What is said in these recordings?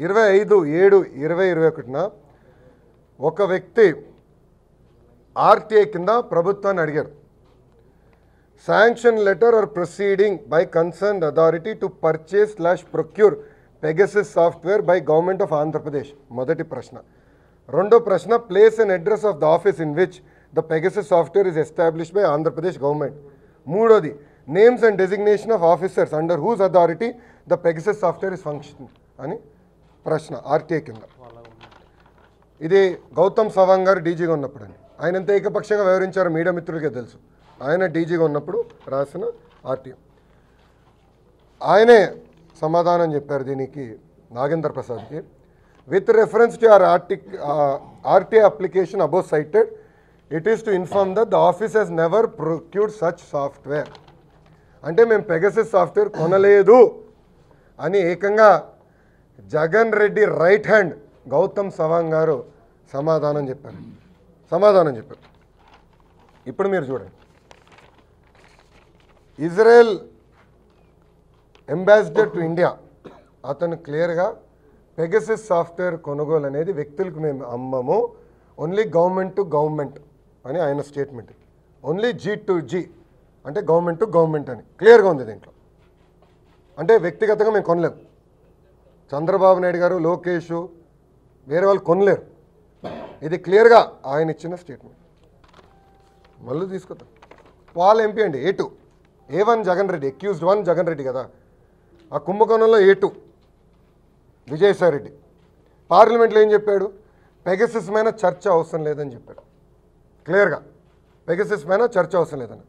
ఇరవై ఐదు ఏడు ఇరవై ఇరవై ఒకటిన ఒక వ్యక్తి ఆర్టీఐ కింద ప్రభుత్వాన్ని అడిగారు sanction letter or proceeding by concern authority to purchase slash procure Pegasus software by government of Andhra Pradesh మొదటి ప్రశ్న రెండో ప్రశ్న place and address of the office in which the Pegasus software is establish by Andhra Pradesh government మూడోది names and designation of officers under whose authority the Pegasus software is function అని ప్రశ్న RTI కింద ఇది గౌతమ్ సవాంగ్ గారు డీజీగా ఉన్నప్పుడు అని ఆయన ఎంత ఏకపక్షంగా వివరించారో మీడియా మిత్రులకే తెలుసు ఆయన డీజీగా ఉన్నప్పుడు రాసిన ఆర్టీఐ ఆయనే సమాధానం చెప్పారు దీనికి నాగేంద్ర ప్రసాద్కి with reference to R RT RTI application above cited it is to inform that the office has never procured such software అంటే మేము పెగసిస్ సాఫ్ట్వేర్ కొనలేదు అని ఏకంగా జగన్ రెడ్డి రైట్ హ్యాండ్ గౌతమ్ సవాంగ్ గారు సమాధానం చెప్పారు సమాధానం చెప్పారు ఇప్పుడు మీరు చూడండి ఇజ్రాయెల్ అంబాసిడర్ టు ఇండియా అతను క్లియర్గా పెగసిస్ సాఫ్ట్వేర్ కొనుగోలు అనేది వ్యక్తులకు మేము అమ్మము ఓన్లీ గవర్నమెంట్ టు గవర్నమెంట్ అని ఆయన statement only G to G అంటే గవర్నమెంట్ టు గవర్నమెంట్ అని క్లియర్గా ఉంది దీంట్లో అంటే వ్యక్తిగతంగా మేము కొనలేము చంద్రబాబు నాయుడు గారు లోకేష్ వేరే వాళ్ళు కొనలేరు ఇది క్లియర్గా ఆయన ఇచ్చిన స్టేట్మెంట్ మళ్ళీ తీసుకొద్దాం వాళ్ళ ఎంపీ అండి A two A one Jagan Reddy accused one Jagan Reddy కదా ఆ కుంభకోణంలో ఏ టూ విజయసాయి రెడ్డి పార్లమెంట్లో ఏం చెప్పాడు పెగసిస్ మీద చర్చ అవసరం లేదని చెప్పాడు క్లియర్గా పెగసిస్ మీద చర్చ అవసరం లేదని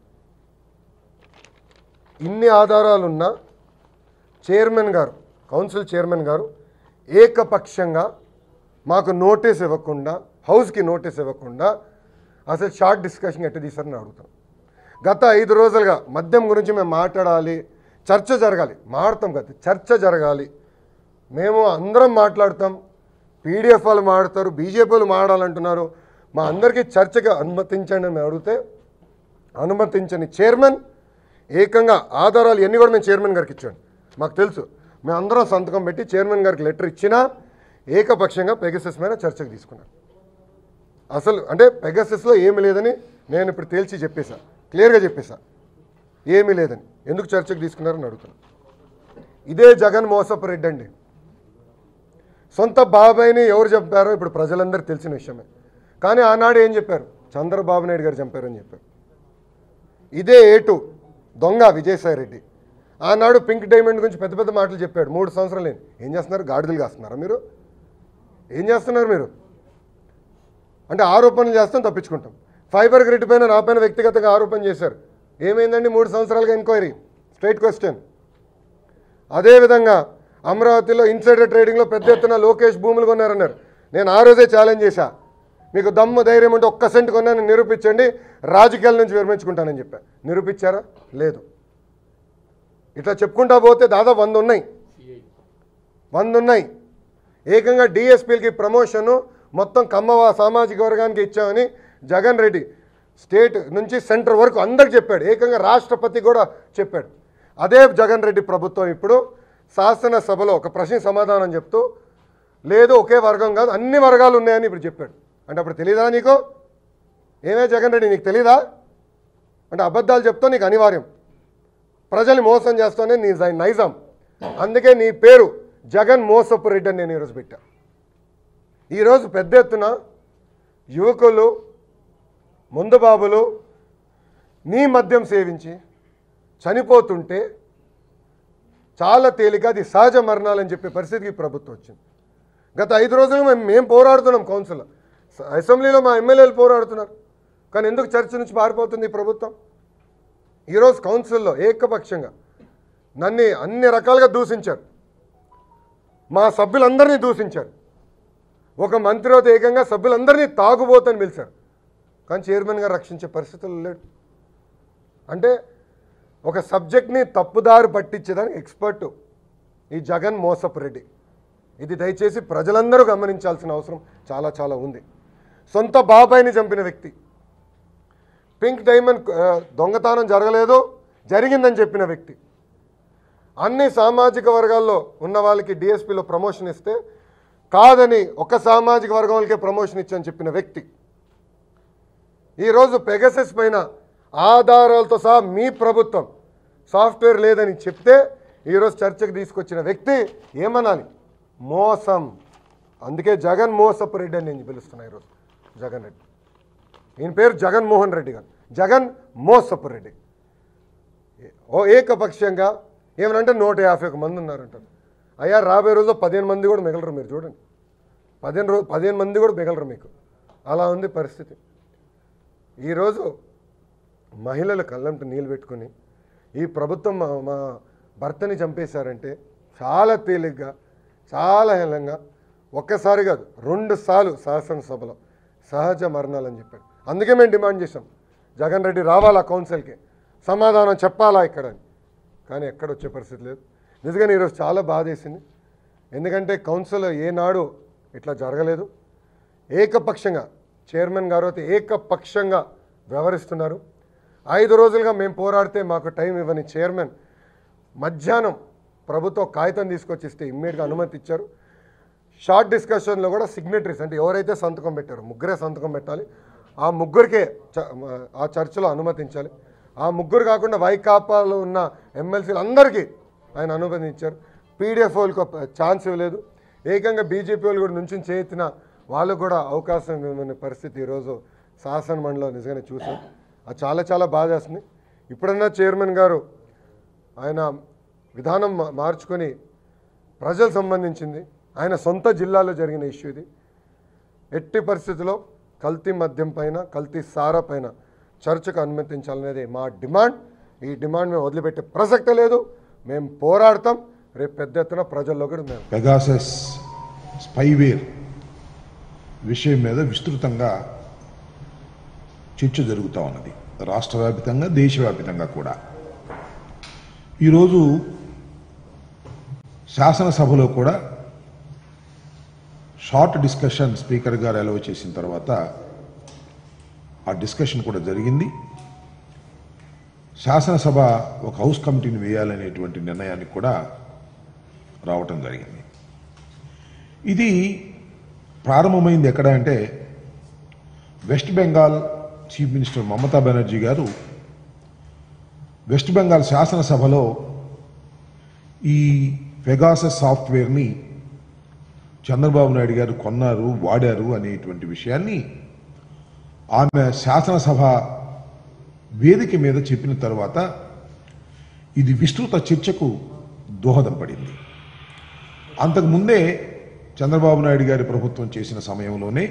ఇన్ని ఆధారాలున్నా chairman garu council chairman garu ఏకపక్షంగా మాకు నోటీస్ ఇవ్వకుండా హౌస్కి నోటీస్ ఇవ్వకుండా అసలు షార్ట్ డిస్కషన్ ఎట్ట తీసారని అడుగుతాం గత ఐదు రోజులుగా మద్యం గురించి మేము మాట్లాడాలి చర్చ జరగాలి మాడతాం కదా చర్చ జరగాలి మేము అందరం మాట్లాడతాం పీడిఎఫ్ వాళ్ళు మాడతారు బీజేపీ వాళ్ళు మాడాలంటున్నారు మా అందరికీ చర్చకి అనుమతించండి అని మేము అడిగితే అనుమతించని చైర్మన్ ఏకంగా ఆధారాలు ఎన్ని కూడా మేము చైర్మన్ గారికి ఇచ్చాను మాకు తెలుసు మేము అందరం సంతకం పెట్టి చైర్మన్ గారికి లెటర్ ఇచ్చినా ఏకపక్షంగా పెగసెస్ మీద చర్చకు తీసుకున్నాం అసలు అంటే పెగసెస్లో ఏమి లేదని నేను ఇప్పుడు తేల్చి చెప్పేశా క్లియర్గా చెప్పేశా ఏమీ లేదని ఎందుకు చర్చకు తీసుకున్నారని అడుగుతున్నాను ఇదే జగన్ మోసపు రెడ్డి అండి సొంత బాబాయిని ఎవరు చంపారో ఇప్పుడు ప్రజలందరికీ తెలిసిన విషయమే కానీ ఆనాడు ఏం చెప్పారు చంద్రబాబు నాయుడు గారు చంపారని చెప్పారు ఇదే ఏటు దొంగ విజయసాయి రెడ్డి ఆనాడు పింక్ డైమండ్ గురించి పెద్ద పెద్ద మాటలు చెప్పాడు మూడు సంవత్సరాలు ఏంటి ఏం చేస్తున్నారు గాడిదలు కాస్తున్నారా మీరు ఏం చేస్తున్నారు మీరు అంటే ఆరోపణలు చేస్తాం తప్పించుకుంటాం ఫైబర్ గ్రిడ్ పైన నా పైన వ్యక్తిగతంగా ఆరోపణ చేశారు ఏమైందండి మూడు సంవత్సరాలుగా ఎంక్వైరీ స్ట్రైట్ క్వశ్చన్ అదేవిధంగా అమరావతిలో ఇన్సైడర్ ట్రేడింగ్లో పెద్ద ఎత్తున లోకేష్ భూములు కొన్నారన్నారు నేను ఆ రోజే ఛాలెంజ్ చేశా మీకు దమ్ము ధైర్యం ఉంటే ఒక్క సెంట్ కొన్నాను నిరూపించండి రాజకీయాల నుంచి విరమించుకుంటానని చెప్పా నిరూపించారా లేదు ఇట్లా చెప్పుకుంటా పోతే దాదాపు వంద ఉన్నాయి వంద ఉన్నాయి ఏకంగా డిఎస్పీలకి ప్రమోషను మొత్తం కమ్మవ సామాజిక వర్గానికి ఇచ్చామని జగన్ రెడ్డి స్టేట్ నుంచి సెంటర్ వరకు అందరికి చెప్పాడు ఏకంగా రాష్ట్రపతి కూడా చెప్పాడు అదే జగన్ రెడ్డి ప్రభుత్వం ఇప్పుడు శాసనసభలో ఒక ప్రశ్న సమాధానం చెప్తూ లేదు ఒకే వర్గం కాదు అన్ని వర్గాలు ఉన్నాయని ఇప్పుడు చెప్పాడు అంటే అప్పుడు తెలీదా నీకు ఏమే జగన్ రెడ్డి నీకు తెలీదా అంటే అబద్ధాలు చెప్తా నీకు అనివార్యం ప్రజల్ని మోసం చేస్తానే నీ జై- నైజాం అందుకే నీ పేరు జగన్ మోసపు రెడ్డి అని నేను ఈరోజు పెట్టా ఈరోజు పెద్ద ఎత్తున యువకులు ముందు బాబులు నీ మద్యం సేవించి చనిపోతుంటే చాలా తేలిక అది సహజ మరణాలని చెప్పే పరిస్థితికి ఈ ప్రభుత్వం వచ్చింది గత ఐదు రోజులుగా మేము మేము పోరాడుతున్నాం కౌన్సిల్లో స- అసెంబ్లీలో మా ఎమ్మెల్యేలు పోరాడుతున్నారు కానీ ఎందుకు చర్చ నుంచి పారిపోతుంది ఈ ప్రభుత్వం ఈరోజు కౌన్సిల్లో ఏకపక్షంగా నన్ను అన్ని రకాలుగా దూషించారు మా సభ్యులందరినీ దూషించారు ఒక మంత్రి అయితే ఏకంగా సభ్యులందరినీ తాగుబోతని పిలిచారు కానీ చైర్మన్ గారు రక్షించే పరిస్థితులు లేడు అంటే ఒక సబ్జెక్ట్ని తప్పుదారి పట్టించేదానికి ఎక్స్పర్టు ఈ జగన్ మోసపు రెడ్డి ఇది దయచేసి ప్రజలందరూ గమనించాల్సిన అవసరం చాలా చాలా ఉంది సొంత బాబాయిని చంపిన వ్యక్తి పింక్ డైమండ్ ఆ, దొంగతనం జరగలేదు జరిగిందని చెప్పిన వ్యక్తి అన్ని సామాజిక వర్గాల్లో ఉన్న వాళ్ళకి డిఎస్పీలో ప్రమోషన్ ఇస్తే కాదని ఒక సామాజిక వర్గం వాళ్ళకే ప్రమోషన్ ఇచ్చని చెప్పిన వ్యక్తి ఈరోజు పెగసెస్ పైన ఆధారాలతో సహా మీ ప్రభుత్వం సాఫ్ట్వేర్ లేదని చెప్తే ఈరోజు చర్చకు తీసుకొచ్చిన వ్యక్తి ఏమనాలి మోసం అందుకే జగన్ మోసపు రెడ్డి అని నేను పిలుస్తున్నా ఈరోజు జగన్ రెడ్డి ఈయన పేరు జగన్మోహన్ రెడ్డి గారు జగన్ మోసపు రెడ్డి ఓ ఏకపక్షంగా ఏమనంటే నూట యాభై ఒక మంది ఉన్నారంటారు అయ్యా రాబోయే రోజుల్లో పదిహేను మంది కూడా మిగలరు మీరు చూడండి పదిహేను రోజు పదిహేను మంది కూడా మిగలరు మీకు అలా ఉంది పరిస్థితి ఈరోజు మహిళలు కళ్ళంట నీళ్ళు పెట్టుకొని ఈ ప్రభుత్వం మా మా భర్తని చంపేశారంటే చాలా తేలిగ్గా చాలా హేళంగా ఒక్కసారి కాదు రెండు సార్లు శాసనసభలో సహజ మరణాలని చెప్పాడు అందుకే మేము డిమాండ్ చేసాం జగన్ రెడ్డి రావాలా కౌన్సిల్కి సమాధానం చెప్పాలా ఇక్కడ అని కానీ ఎక్కడ వచ్చే పరిస్థితి లేదు నిజంగానే ఈరోజు చాలా బాధేసింది ఎందుకంటే కౌన్సిల్ ఏనాడు ఇట్లా జరగలేదు ఏకపక్షంగా చైర్మన్ గారు అయితే ఏకపక్షంగా వ్యవహరిస్తున్నారు ఐదు రోజులుగా మేము పోరాడితే మాకు టైం ఇవ్వని చైర్మన్ మధ్యాహ్నం ప్రభుత్వం కాగితం తీసుకొచ్చి ఇస్తే ఇమ్మీడియట్గా అనుమతి ఇచ్చారు షార్ట్ డిస్కషన్లో కూడా సిగ్నేటరీస్ అంటే ఎవరైతే సంతకం పెట్టారో ముగ్గురే సంతకం పెట్టాలి ఆ ముగ్గురికే చ- ఆ చర్చలో అనుమతించాలి ఆ ముగ్గురు కాకుండా వైకాపాలో ఉన్న ఎమ్మెల్సీలు అందరికీ ఆయన అనుమతించారు పీడిఎఫ్ వాళ్ళకి ఛాన్స్ ఇవ్వలేదు ఏకంగా బీజేపీ వాళ్ళు కూడా నుంచి చేతిన వాళ్ళకు కూడా అవకాశం ఇవ్వని పరిస్థితి ఈరోజు శాసన మండలిలో నిజంగానే చూసాం అది చాలా చాలా బాధ వేస్తుంది ఇప్పుడన్నా చైర్మన్ గారు ఆయన విధానం మా- మార్చుకొని ప్రజలు సంబంధించింది ఆయన సొంత జిల్లాలో జరిగిన ఇష్యూ ఇది ఎట్టి పరిస్థితుల్లో కల్తీ మద్యం పైన కల్తీ సారా పైన చర్చకు అనుమతించాలనేది మా డిమాండ్ ఈ డిమాండ్ మేము వదిలిపెట్టే ప్రసక్తే లేదు మేము పోరాడతాం రేపు పెద్ద ఎత్తున ప్రజల్లో కూడా మేము పెగాసస్ స్పైవేర్ విషయం మీద విస్తృతంగా చర్చ జరుగుతూ ఉన్నది రాష్ట్ర వ్యాపితంగా దేశవ్యాపితంగా కూడా ఈరోజు శాసనసభలో కూడా short discussion speaker garu allow చేసిన తర్వాత ఆ డిస్కషన్ కూడా జరిగింది శాసనసభ ఒక హౌస్ కమిటీని వేయాలనేటువంటి నిర్ణయానికి కూడా రావటం జరిగింది ఇది ప్రారంభమైంది ఎక్కడ అంటే West Bengal chief minister Mamata Banerjee garu West Bengal శాసనసభలో ఈ పెగాసస్ సాఫ్ట్వేర్ని చంద్రబాబు నాయుడు గారు కొన్నారు వాడారు అనేటువంటి విషయాన్ని ఆమె శాసనసభ వేదిక మీద చెప్పిన తర్వాత ఇది విస్తృత చర్చకు దోహదం పడింది అంతకుముందే చంద్రబాబు నాయుడు గారి ప్రభుత్వం చేసిన సమయంలోనే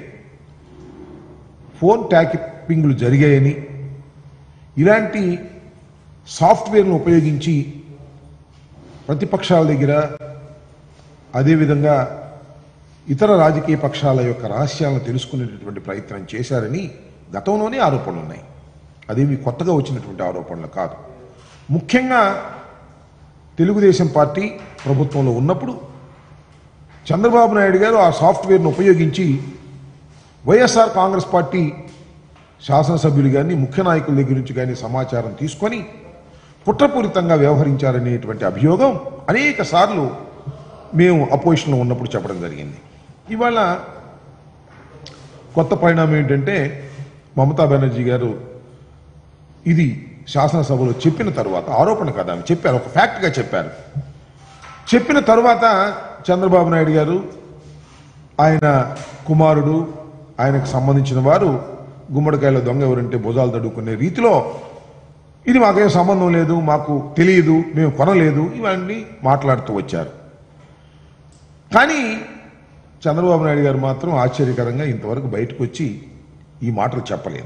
ఫోన్ ట్యాకింగ్లు జరిగాయని ఇలాంటి సాఫ్ట్వేర్ను ఉపయోగించి ప్రతిపక్షాల దగ్గర అదేవిధంగా ఇతర రాజకీయ పక్షాల యొక్క రహస్యాలను తెలుసుకునేటటువంటి ప్రయత్నం చేశారని గతంలోనే ఆరోపణలు ఉన్నాయి అదేమి కొత్తగా వచ్చినటువంటి ఆరోపణలు కాదు ముఖ్యంగా తెలుగుదేశం పార్టీ ప్రభుత్వంలో ఉన్నప్పుడు చంద్రబాబు నాయుడు గారు ఆ సాఫ్ట్వేర్ను ఉపయోగించి వైఎస్ఆర్ కాంగ్రెస్ పార్టీ శాసనసభ్యులు కానీ ముఖ్య నాయకుల దగ్గర నుంచి కానీ సమాచారం తీసుకొని కుట్రపూరితంగా వ్యవహరించారనేటువంటి అభియోగం అనేక సార్లు మేము అపోజిషన్లో ఉన్నప్పుడు చెప్పడం జరిగింది ఇవాళ కొత్త పరిణామం ఏంటంటే మమతా బెనర్జీ గారు ఇది శాసనసభలో చెప్పిన తర్వాత ఆరోపణ కదా ఆమె చెప్పారు ఒక ఫ్యాక్ట్గా చెప్పారు చెప్పిన తర్వాత చంద్రబాబు నాయుడు గారు ఆయన కుమారుడు ఆయనకు సంబంధించిన వారు గుమ్మడికాయల దొంగ ఎవరంటే భుజాలు తడుకునే రీతిలో ఇది మాకేం సంబంధం లేదు మాకు తెలియదు మేము కొనలేదు ఇవన్నీ మాట్లాడుతూ వచ్చారు కానీ చంద్రబాబు నాయుడు గారు మాత్రం ఆశ్చర్యకరంగా ఇంతవరకు బయటకు వచ్చి ఈ మాటలు చెప్పలేదు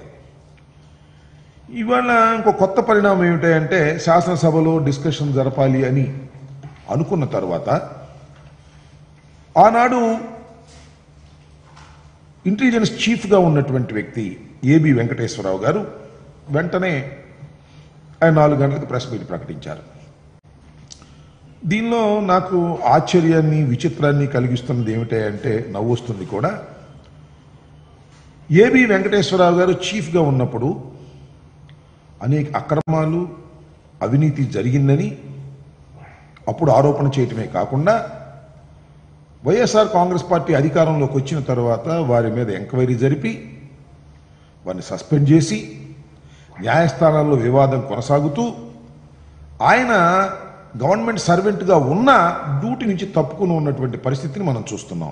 ఇవాళ ఇంకో కొత్త పరిణామం ఏమిటంటే శాసనసభలో డిస్కషన్ జరపాలి అని అనుకున్న తర్వాత ఆనాడు ఇంటెలిజెన్స్ చీఫ్గా ఉన్నటువంటి వ్యక్తి ఏబి వెంకటేశ్వరరావు గారు వెంటనే ఆయన నాలుగు గంటలకు ప్రెస్ మీట్ ప్రకటించారు దీనిలో నాకు ఆశ్చర్యాన్ని విచిత్రాన్ని కలిగిస్తున్నది ఏమిటి అంటే నవ్వు వస్తుంది కూడా ఏబి వెంకటేశ్వరరావు గారు చీఫ్గా ఉన్నప్పుడు అనేక అక్రమాలు అవినీతి జరిగిందని అప్పుడు ఆరోపణ చేయటమే కాకుండా వైఎస్ఆర్ కాంగ్రెస్ పార్టీ అధికారంలోకి వచ్చిన తర్వాత వారి మీద ఎంక్వైరీ జరిపి వారిని సస్పెండ్ చేసి న్యాయస్థానాల్లో వివాదం కొనసాగుతూ ఆయన గవర్నమెంట్ సర్వెంట్గా ఉన్న డ్యూటీ నుంచి తప్పుకుని ఉన్నటువంటి పరిస్థితిని మనం చూస్తున్నాం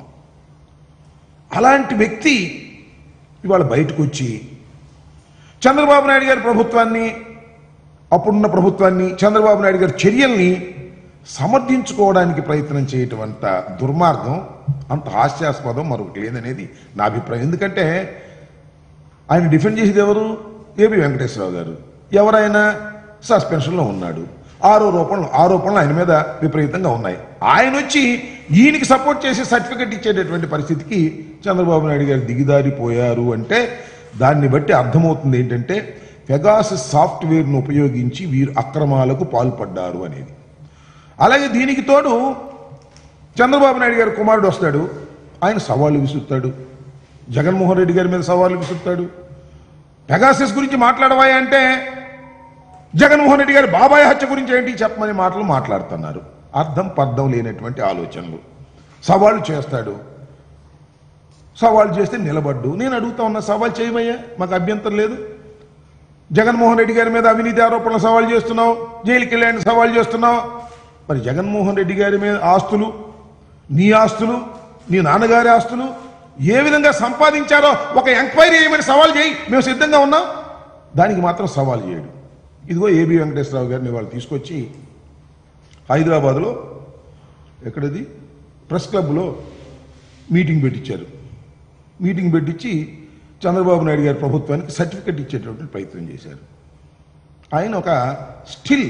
అలాంటి వ్యక్తి ఇవాళ బయటకు వచ్చి చంద్రబాబు నాయుడు గారి ప్రభుత్వాన్ని అప్పుడున్న ప్రభుత్వాన్ని చంద్రబాబు నాయుడు గారి చర్యల్ని సమర్థించుకోవడానికి ప్రయత్నం చేయటం అంత దుర్మార్గం అంత హాస్యాస్పదం మరొకటి లేదనేది నా అభిప్రాయం ఎందుకంటే ఆయన డిఫెండ్ చేసేది ఎవరు ఏబి వెంకటేశ్వరరావు గారు ఎవరైనా సస్పెన్షన్లో ఉన్నాడు ఆరోపణలు ఆరోపణలు ఆయన మీద విపరీతంగా ఉన్నాయి ఆయన వచ్చి ఈయనకి సపోర్ట్ చేసి సర్టిఫికెట్ ఇచ్చేటటువంటి పరిస్థితికి చంద్రబాబు నాయుడు గారు దిగిదారిపోయారు అంటే దాన్ని బట్టి అర్థమవుతుంది ఏంటంటే పెగాసస్ సాఫ్ట్వేర్ను ఉపయోగించి వీరు అక్రమాలకు పాల్పడ్డారు అనేది అలాగే దీనికి తోడు చంద్రబాబు నాయుడు గారి కుమారుడు వస్తాడు ఆయన సవాళ్ళు విసురుతాడు జగన్మోహన్ రెడ్డి గారి మీద సవాళ్ళు విసురుతాడు పెగాసస్ గురించి మాట్లాడవా అంటే జగన్మోహన్ రెడ్డి గారి బాబాయ్ హత్య గురించి ఏంటి చెప్పమని మాటలు మాట్లాడుతున్నారు అర్థం పర్థం లేనటువంటి ఆలోచనలు సవాళ్ళు చేస్తాడు సవాళ్ళు చేస్తే నిలబడ్డు నేను అడుగుతా ఉన్నా సవాల్ చేయమయ్యా మాకు అభ్యంతరం లేదు జగన్మోహన్ రెడ్డి గారి మీద అవినీతి ఆరోపణలు సవాల్ చేస్తున్నావు జైలుకి వెళ్ళాలని సవాల్ చేస్తున్నావు మరి జగన్మోహన్ రెడ్డి గారి మీద ఆస్తులు నీ ఆస్తులు నీ నాన్నగారి ఆస్తులు ఏ విధంగా సంపాదించారో ఒక ఎంక్వైరీ చేయమని సవాల్ చేయి మేము సిద్ధంగా ఉన్నాం దానికి మాత్రం సవాల్ చేయడు ఇదిగో ఏబి వెంకటేశ్వరరావు గారిని వాళ్ళు తీసుకొచ్చి హైదరాబాద్లో ఎక్కడది ప్రెస్ క్లబ్లో మీటింగ్ పెట్టించారు మీటింగ్ పెట్టించి చంద్రబాబు నాయుడు గారి ప్రభుత్వానికి సర్టిఫికెట్ ఇచ్చేటటువంటి ప్రయత్నం చేశారు ఆయన ఒక still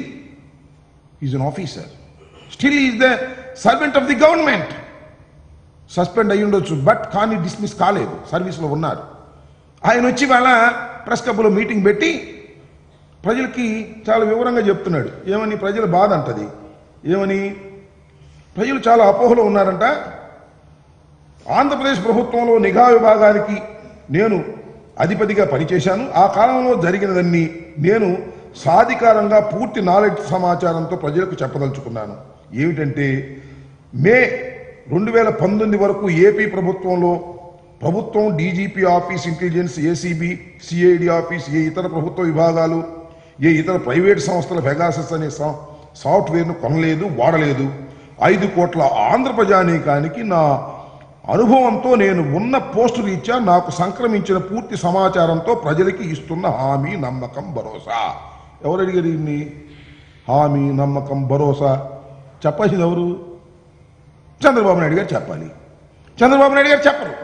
is an officer still is the servant of the government suspend అయ్యి ఉండొచ్చు బట్ కానీ డిస్మిస్ కాలేదు సర్వీస్లో ఉన్నారు ఆయన వచ్చి వాళ్ళ ప్రెస్ క్లబ్లో మీటింగ్ పెట్టి ప్రజలకి చాలా వివరంగా చెప్తున్నాడు ఏమని ప్రజల బాధ అంటది ఏమని ప్రజలు చాలా అపోహలో ఉన్నారంట ఆంధ్రప్రదేశ్ ప్రభుత్వంలో నిఘా విభాగానికి నేను అధిపతిగా పనిచేశాను ఆ కాలంలో జరిగినదన్నీ నేను సాధికారంగా పూర్తి నాలెడ్జ్ సమాచారంతో ప్రజలకు చెప్పదలుచుకున్నాను ఏమిటంటే మే రెండు వేల పంతొమ్మిది వరకు ఏపీ ప్రభుత్వంలో ప్రభుత్వం DGP office intelligence ACB CID office ఏ ఇతర ప్రభుత్వ విభాగాలు ఏ ఇతర ప్రైవేట్ సంస్థల పెగాసస్ అనే సా- సాఫ్ట్వేర్ను కొనలేదు వాడలేదు ఐదు కోట్ల ఆంధ్ర ప్రజానీకానికి నా అనుభవంతో నేను ఉన్న పోస్టు రీత్యా నాకు సంక్రమించిన పూర్తి సమాచారంతో ప్రజలకి ఇస్తున్న హామీ నమ్మకం భరోసా ఎవరు అడిగారు ఇన్ని హామీ నమ్మకం భరోసా చెప్పాల్సింది ఎవరు చంద్రబాబు నాయుడు గారు చెప్పాలి చంద్రబాబు నాయుడు గారు చెప్పరు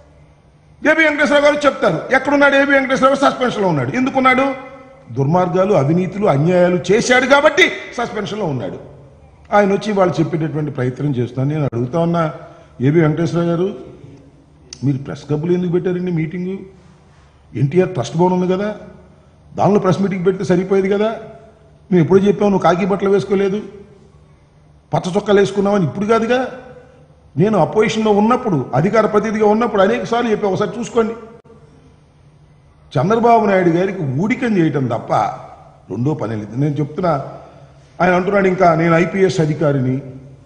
ఏబి వెంకటేశ్వరరావు గారు చెప్తారు ఎక్కడున్నాడు ఏబి వెంకటేశ్వరరావు సస్పెన్షన్లో ఉన్నాడు ఎందుకున్నాడు దుర్మార్గాలు అవినీతులు అన్యాయాలు చేశాడు కాబట్టి సస్పెన్షన్లో ఉన్నాడు ఆయన వచ్చి వాళ్ళు చెప్పేటటువంటి ప్రయత్నం చేస్తున్నాను నేను అడుగుతా ఉన్నా ఏబి వెంకటేశ్వరరావు గారు మీరు ప్రెస్ క్లబ్లు ఎందుకు పెట్టారండి మీటింగు ఎన్టీఆర్ ట్రస్ట్ భవన్ ఉంది కదా దానిలో ప్రెస్ మీటింగ్ పెడితే సరిపోయేది కదా మేము ఎప్పుడు చెప్పాము నువ్వు కాకి బట్టలు వేసుకోలేదు పచ్చ చొక్కాలు వేసుకున్నామని ఇప్పుడు కాదుగా నేను అపోజిషన్లో ఉన్నప్పుడు అధికార ప్రతినిధిగా ఉన్నప్పుడు అనేక సార్లు చెప్పా ఒకసారి చూసుకోండి చంద్రబాబు నాయుడు గారికి ఊడికం చేయటం తప్ప రెండో పని లేదు నేను చెప్తున్నా ఆయన అంటున్నాడు ఇంకా నేను ఐపీఎస్ అధికారిని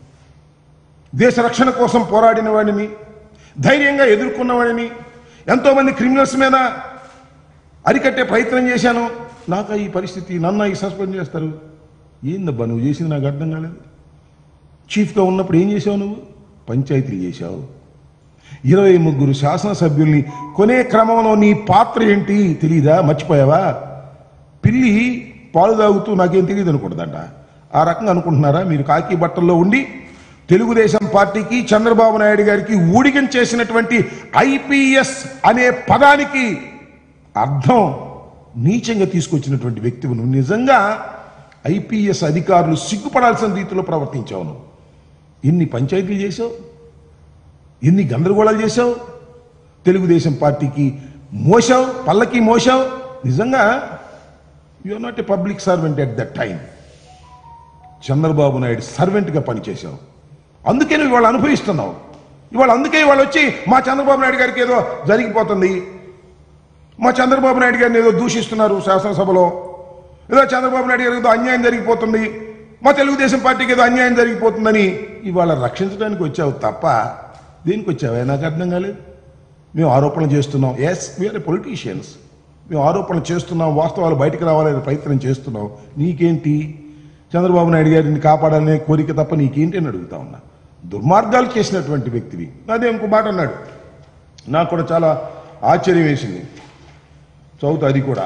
దేశ రక్షణ కోసం పోరాడిన వాడిని ధైర్యంగా ఎదుర్కొన్న వాడిని ఎంతోమంది క్రిమినల్స్ మీద అరికట్టే ప్రయత్నం చేశాను నాకు ఈ పరిస్థితి నన్ను ఈ సస్పెండ్ చేస్తారు ఏందబ్బా నువ్వు చేసింది నాకు అర్థం కాలేదు చీఫ్గా ఉన్నప్పుడు ఏం చేసావు నువ్వు పంచాయతీలు చేశావు ఇరవై ముగ్గురు శాసనసభ్యుల్ని కొనే క్రమంలో నీ పాత్ర ఏంటి తెలీదా మర్చిపోయావా పిల్లి పాలు తాగుతూ నాకేం తెలియదు అనుకుంటుందంట ఆ రకంగా అనుకుంటున్నారా మీరు కాకి బట్టల్లో ఉండి తెలుగుదేశం పార్టీకి చంద్రబాబు నాయుడు గారికి ఊడిగం చేసినటువంటి ఐపీఎస్ అనే పదానికి అర్థం నీచంగా తీసుకొచ్చినటువంటి వ్యక్తివి నువ్వు నిజంగా ఐపీఎస్ అధికారులు సిగ్గుపడాల్సిన రీతిలో ప్రవర్తించావు నువ్వు ఎన్ని పంచాయతీలు చేశావు ఎన్ని గందరగోళాలు చేశావు తెలుగుదేశం పార్టీకి మోసావు పల్లకి మోసావు నిజంగా are not a public servant at that time Chandrababu Naidu సర్వెంట్గా పనిచేశావు అందుకే నువ్వు ఇవాళ అనుభవిస్తున్నావు ఇవాళ అందుకే ఇవాళ వచ్చి మా చంద్రబాబు నాయుడు గారికి ఏదో జరిగిపోతుంది మా చంద్రబాబు నాయుడు గారిని ఏదో దూషిస్తున్నారు శాసనసభలో ఏదో చంద్రబాబు నాయుడు గారికి ఏదో అన్యాయం జరిగిపోతుంది మా తెలుగుదేశం పార్టీకి ఏదో అన్యాయం జరిగిపోతుందని ఇవాళ రక్షించడానికి వచ్చావు తప్ప దేనికి వచ్చావా నాకు అర్థం కాలేదు మేము ఆరోపణలు చేస్తున్నాం ఎస్ వీఆర్ పొలిటీషియన్స్ మేము ఆరోపణలు చేస్తున్నాం వాస్తవాలు బయటకు రావాలనే ప్రయత్నం చేస్తున్నాం నీకేంటి చంద్రబాబు నాయుడు గారిని కాపాడాలనే కోరిక తప్ప నీకేంటి అని అడుగుతా ఉన్నా దుర్మార్గాలు చేసినటువంటి వ్యక్తివి అదే ఇంకో మాట అన్నాడు నాకు కూడా చాలా ఆశ్చర్యం వేసింది చదువుతా అది కూడా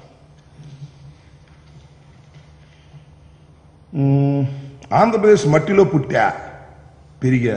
మ్మ్. ఆంధ్రప్రదేశ్ మట్టిలో పుట్టా పెరిగా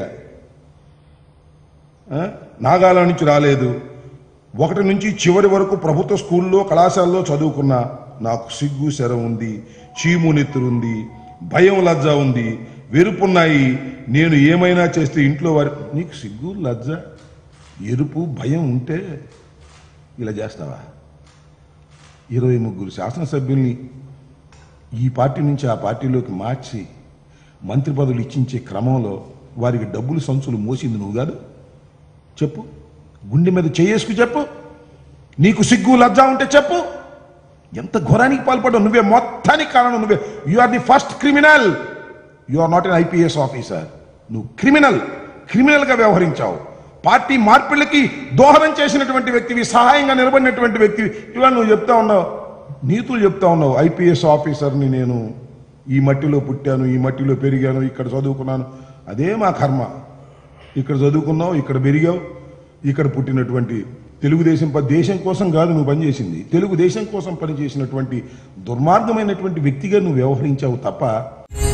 ఆ? నాగాల నుంచి రాలేదు ఒకటి నుంచి చివరి వరకు ప్రభుత్వ స్కూల్లో కళాశాలలో చదువుకున్నా నాకు సిగ్గు శర ఉంది చీము నెత్తురు ఉంది భయం లజ్జ ఉంది వెరుపున్నాయి నేను ఏమైనా చేస్తే ఇంట్లో వారి నీకు సిగ్గు లజ్జ ఎరుపు భయం ఉంటే ఇలా చేస్తావా ఇరవై ముగ్గురు శాసనసభ్యుల్ని ఈ పార్టీ నుంచి ఆ పార్టీలోకి మార్చి మంత్రి పదవులు ఇచ్చించే క్రమంలో వారికి డబ్బులు సంచులు మోసింది నువ్వు కాదు చెప్పు గుండె మీద చేసుకు చెప్పు నీకు సిగ్గు లజ్జ ఉంటే చెప్పు ఎంత ఘోరానికి పాల్పడ్డావు నువ్వే మొత్తానికి కారణం నువ్వే you are the first criminal you are not an IPS officer నువ్వు క్రిమినల్ క్రిమినల్ గా వ్యవహరించావు పార్టీ మార్పిళ్ళకి దోహదం చేసినటువంటి వ్యక్తివి సహాయంగా నిలబడినటువంటి వ్యక్తివి ఇవాళ నువ్వు చెప్తా ఉన్నావు నీతులు చెప్తా ఉన్నావు ఐపీఎస్ ఆఫీసర్ని నేను ఈ మట్టిలో పుట్టాను ఈ మట్టిలో పెరిగాను ఇక్కడ చదువుకున్నాను అదే మా కర్మ ఇక్కడ చదువుకున్నావు ఇక్కడ పెరిగావు ఇక్కడ పుట్టినటువంటి తెలుగుదేశం ప- దేశం కోసం కాదు నువ్వు పనిచేసింది తెలుగుదేశం కోసం పనిచేసినటువంటి దుర్మార్గమైనటువంటి వ్యక్తిగా నువ్వు వ్యవహరించావు తప్ప